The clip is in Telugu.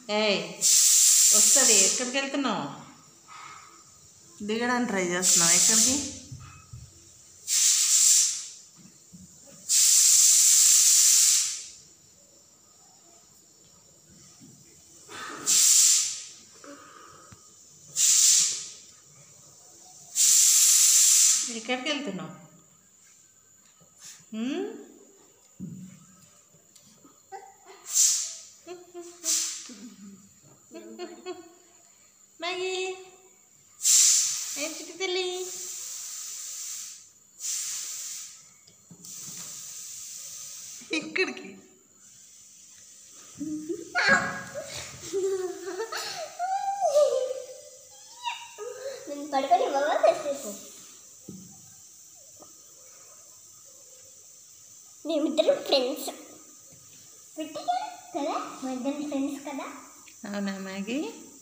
ఏయ్ వస్తుంది ఎక్కడికి వెళ్తున్నావు దిగడానికి ట్రై చేస్తున్నావు ఎక్కడికి ఎక్కడికి వెళ్తున్నావు ఉమ్? మ్యాగీ ఏం చిట్టి తల్లి ఇక్కడికి నేను పడుకొని బాబా తెసేపు మేమిద్దరం ఫ్రెండ్స్ కదా మా ఇద్దరు ఫ్రెండ్స్ కదా అవునా మ్యాగీ